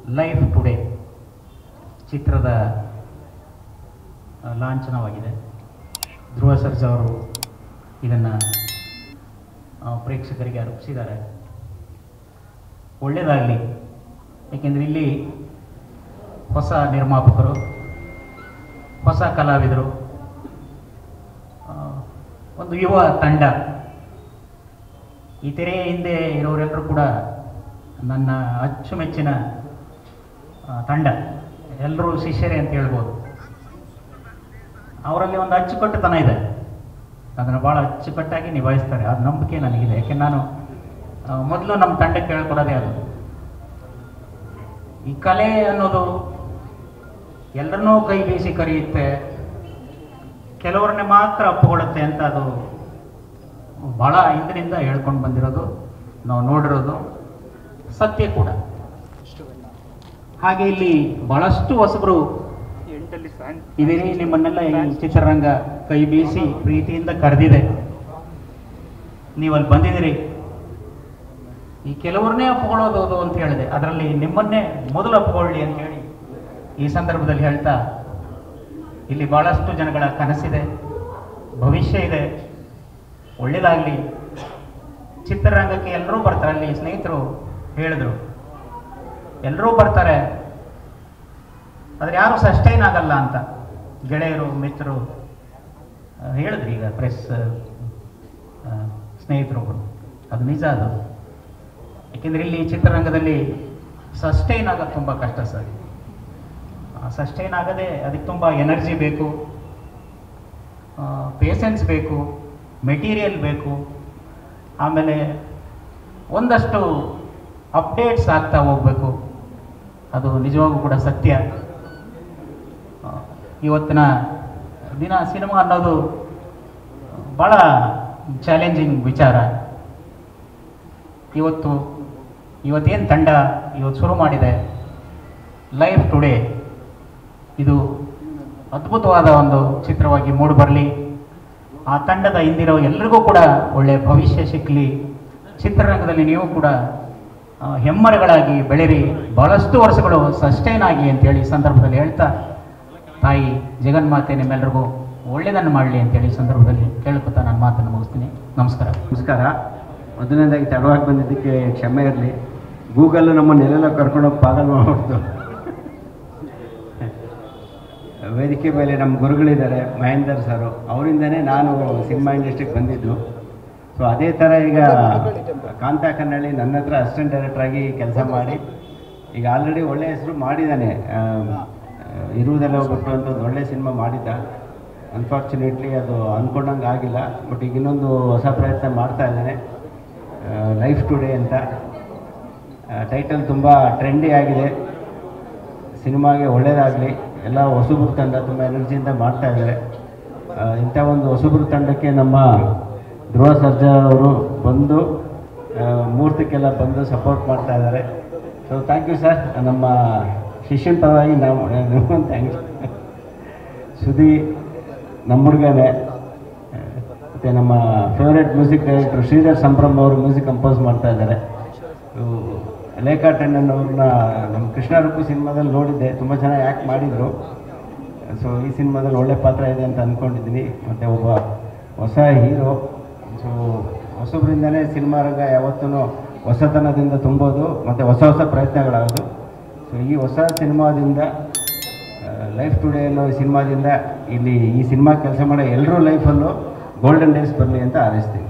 life today ಚಿತ್ರದ ಆ, ಲಾಂಛನವಾಗಿದೆ ಧ್ರುವ ಸರ್ಜಾ ಅವರು ಇದನ್ನು ಪ್ರೇಕ್ಷಕರಿಗೆ ಅರ್ಪಿಸಿದ್ದಾರೆ ಒಳ್ಳೆಯದಾಗಲಿ ಏಕೆಂದರೆ ಇಲ್ಲಿ ಹೊಸ ನಿರ್ಮಾಪಕರು ಹೊಸ ಕಲಾವಿದರು ಆ, ಒಂದು ಯುವ ತಂಡ ಈ ತೆರೆಯ ಹಿಂದೆ ಇರೋರೆಲ್ಲರೂ ಕೂಡ ನನ್ನ ಅಚ್ಚುಮೆಚ್ಚಿನ ಆ, ತಂಡ ಎಲ್ಲರೂ ಶಿಷ್ಯರೇ ಅಂತ ಹೇಳ್ಬೋದು ಅವರಲ್ಲಿ ಒಂದು ಅಚ್ಚುಕಟ್ಟುತನ ಇದೆ ಅದನ್ನು ಭಾಳ ಅಚ್ಚುಕಟ್ಟಾಗಿ ನಿಭಾಯಿಸ್ತಾರೆ ಅದು ನಂಬಿಕೆ ನನಗಿದೆ ಯಾಕೆ ನಾನು ಆ, ಮೊದಲು ನಮ್ಮ ತಂಡಕ್ಕೆ ಹೇಳ್ಕೊಡೋದೇ ಅದು ಈ ಕಲೆ ಅನ್ನೋದು ಎಲ್ಲರನ್ನೂ ಕೈ ಬೀಸಿ ಕರೆಯುತ್ತೆ ಕೆಲವರನ್ನೇ ಮಾತ್ರ ಅಪ್ಪುಕೊಳ್ಳುತ್ತೆ ಅಂತ ಅದು ಭಾಳ ಹಿಂದಿನಿಂದ ಹೇಳ್ಕೊಂಡು ಬಂದಿರೋದು ನಾವು ನೋಡಿರೋದು ಸತ್ಯ ಕೂಡ ಹಾಗೆ ಇಲ್ಲಿ ಬಹಳಷ್ಟು ಹೊಸಬರು ಇದೀರಿ ನಿಮ್ಮನ್ನೆಲ್ಲ ಈ ಚಿತ್ರರಂಗ ಕೈ ಬೀಸಿ ಪ್ರೀತಿಯಿಂದ ಕರೆದಿದೆ ನೀವು ಅಲ್ಲಿ ಬಂದಿದ್ದೀರಿ ಈ ಕೆಲವ್ರನ್ನೇ ಅಪ್ಕೊಳ್ಳೋದು ಅದು ಅಂತ ಹೇಳಿದೆ ಅದರಲ್ಲಿ ನಿಮ್ಮನ್ನೇ ಮೊದಲು ಅಪ್ಕೊಳ್ಳಿ ಅಂತ ಹೇಳಿ ಈ ಸಂದರ್ಭದಲ್ಲಿ ಹೇಳ್ತಾ ಇಲ್ಲಿ ಬಹಳಷ್ಟು ಜನಗಳ ಕನಸಿದೆ ಭವಿಷ್ಯ ಇದೆ ಒಳ್ಳೇದಾಗಲಿ ಚಿತ್ರರಂಗಕ್ಕೆ ಎಲ್ಲರೂ ಬರ್ತಾರೆ ಅಲ್ಲಿ ಸ್ನೇಹಿತರು ಹೇಳಿದ್ರು ಎಲ್ಲರೂ ಬರ್ತಾರೆ ಆದರೆ ಯಾರು ಸಸ್ಟೈನ್ ಆಗಲ್ಲ ಅಂತ ಗೆಳೆಯರು ಮಿತ್ರರು ಆ, ಹೇಳಿದ್ರು ಈಗ ಪ್ರೆಸ್ ಸ್ನೇಹಿತರೊಬ್ಬರು ಅದು ನಿಜ ಅದು ಯಾಕೆಂದರೆ ಇಲ್ಲಿ ಚಿತ್ರರಂಗದಲ್ಲಿ ಸಸ್ಟೈನ್ ಆಗೋದು ತುಂಬ ಕಷ್ಟ ಸರ್ ಸಸ್ಟೈನ್ ಆಗದೆ ಅದಕ್ಕೆ ತುಂಬ ಎನರ್ಜಿ ಬೇಕು ಪೇಷನ್ಸ್ ಬೇಕು ಮೆಟೀರಿಯಲ್ ಬೇಕು ಆಮೇಲೆ ಒಂದಷ್ಟು ಅಪ್ಡೇಟ್ಸ್ ಆಗ್ತಾ ಹೋಗಬೇಕು ಅದು ನಿಜವಾಗೂ ಕೂಡ ಸತ್ಯ ಆ, ಇವತ್ತಿನ ದಿನ ಸಿನಿಮಾ ಅನ್ನೋದು ಭಾಳ ಚಾಲೆಂಜಿಂಗ್ ವಿಚಾರ ಇವತ್ತು ಇವತ್ತೇನು ತಂಡ ಇವತ್ತು ಶುರು ಮಾಡಿದೆ ಲೈಫ್ ಟುಡೇ ಇದು ಅದ್ಭುತವಾದ ಒಂದು ಚಿತ್ರವಾಗಿ ಮೂಡಿಬರಲಿ ಆ ತಂಡದ ಹಿಂದಿರೋ ಎಲ್ರಿಗೂ ಕೂಡ ಒಳ್ಳೆಯ ಭವಿಷ್ಯ ಸಿಕ್ಕಲಿ ಚಿತ್ರರಂಗದಲ್ಲಿ ನೀವು ಕೂಡ ಆ, ಹೆಮ್ಮರಗಳಾಗಿ ಬೆಳೀರಿ ಬಹಳಷ್ಟು ವರ್ಷಗಳು ಸಸ್ಟೈನ್ ಆಗಿ ಅಂತೇಳಿ ಈ ಸಂದರ್ಭದಲ್ಲಿ ಹೇಳ್ತಾ ತಾಯಿ ಜಗನ್ಮಾತೆ ನಿಮ್ಮೆಲ್ಲರಿಗೂ ಒಳ್ಳೆಯದನ್ನು ಮಾಡಲಿ ಅಂತೇಳಿ ಈ ಸಂದರ್ಭದಲ್ಲಿ ಕೇಳ್ಕೊತಾ ನನ್ನ ಮಾತನ್ನು ಮುಗಿಸ್ತೀನಿ ನಮಸ್ಕಾರ ನಮಸ್ಕಾರ ಮೊದಲನೇದಾಗಿ ತಡವಾಗಿ ಬಂದಿದ್ದಕ್ಕೆ ಕ್ಷಮೆ ಇರಲಿ ಗೂಗಲ್ಲು ನಮ್ಮನ್ನೆಲ್ಲ ಕರ್ಕೊಂಡೋಗಿ ಪಾಗಲ್ ಮಾಡ್ಬಿಡ್ತು ವೇದಿಕೆ ಮೇಲೆ ನಮ್ಮ ಗುರುಗಳಿದ್ದಾರೆ ಮಹೇಂದರ್ ಸರು ಅವರಿಂದನೇ ನಾನು ಸಿನಿಮಾ ಇಂಡಸ್ಟ್ರಿಗೆ ಬಂದಿದ್ದು ಸೊ ಅದೇ ಥರ ಈಗ ಕಾಂತ ಕನ್ನಳ್ಳಿ ನನ್ನ ಹತ್ರ ಅಸಿಸ್ಟೆಂಟ್ ಡೈರೆಕ್ಟರ್ ಆಗಿ ಕೆಲಸ ಮಾಡಿ ಈಗ ಆಲ್ರೆಡಿ ಒಳ್ಳೆ ಹೆಸರು ಮಾಡಿದ್ದಾನೆ ಆಮ್, ಆ, ಇರುವುದೆಲ್ಲ ಬಿಟ್ಟು ಅಂತ ಒಂದು ಒಳ್ಳೆ ಸಿನಿಮಾ ಮಾಡಿದ್ದ ಅನ್ಫಾರ್ಚುನೇಟ್ಲಿ ಅದು ಅಂದ್ಕೊಂಡಂಗೆ ಆಗಿಲ್ಲ ಬಟ್ ಈಗ ಇನ್ನೊಂದು ಹೊಸ ಪ್ರಯತ್ನ ಮಾಡ್ತಾ ಇದ್ದಾನೆ ಲೈಫ್ ಟುಡೇ ಅಂತ ಟೈಟಲ್ ತುಂಬ ಟ್ರೆಂಡಿ ಆಗಿದೆ ಸಿನಿಮಾಗೆ ಒಳ್ಳೆಯದಾಗಲಿ ಎಲ್ಲ ಹೊಸಬ್ರ ತಂಡ ತುಂಬ ಎನರ್ಜಿಯಿಂದ ಮಾಡ್ತಾ ಇದ್ದಾರೆ ಆ, ಇಂಥ ಒಂದು ಹೊಸಬ್ರ ತಂಡಕ್ಕೆ ನಮ್ಮ ಧ್ರುವ ಸರ್ಜಾ ಅವರು ಬಂದು ಆ, ಮುಹೂರ್ತಕ್ಕೆಲ್ಲ ಬಂದು ಸಪೋರ್ಟ್ ಮಾಡ್ತಾ ಇದ್ದಾರೆ ಸೊ ಥ್ಯಾಂಕ್ ಯು ಸರ್ ನಮ್ಮ ಶಿಷ್ಯನ ಪರವಾಗಿ ನಾವು ನಿಮ್ಗೊಂದು ಥ್ಯಾಂಕ್ಸ್ ಸುದಿ ನಮ್ಮ ಹುಡುಗನೇ ಮತ್ತು ನಮ್ಮ favourite music director Shridhar Sambhram ಅವರು ಮ್ಯೂಸಿಕ್ ಕಂಪೋಸ್ ಮಾಡ್ತಾ ಇದ್ದಾರೆ ಇವು ಲೇಖಾ ಟಂಡನ್ ಅವ್ರನ್ನ ನಮ್ಮ ಕೃಷ್ಣ ರುಕ್ಕು ಸಿನಿಮಾದಲ್ಲಿ ನೋಡಿದ್ದೆ ತುಂಬ ಚೆನ್ನಾಗಿ ಆ್ಯಕ್ಟ್ ಮಾಡಿದರು ಸೊ ಈ ಸಿನಿಮಾದಲ್ಲಿ ಒಳ್ಳೆ ಪಾತ್ರ ಇದೆ ಅಂತ ಅಂದ್ಕೊಂಡಿದ್ದೀನಿ ಮತ್ತು ಒಬ್ಬ ಹೊಸ ಹೀರೋ ಸೊ ಹೊಸಬ್ರಿಂದನೇ ಸಿನಿಮಾ ರಂಗ ಯಾವತ್ತೂ ಹೊಸತನದಿಂದ ತುಂಬೋದು ಮತ್ತು ಹೊಸ ಹೊಸ ಪ್ರಯತ್ನಗಳಾಗೋದು ಸೊ ಈ ಹೊಸ ಸಿನಿಮಾದಿಂದ ಲೈಫ್ ಟುಡೇ ಅನ್ನೋ ಈ ಸಿನಿಮಾದಿಂದ ಇಲ್ಲಿ ಈ ಸಿನಿಮಾ ಕೆಲಸ ಮಾಡೋ ಎಲ್ಲರೂ ಲೈಫಲ್ಲೂ ಗೋಲ್ಡನ್ ಡೇಸ್ ಬರಲಿ ಅಂತ ಹಾರೈಸ್ತೀನಿ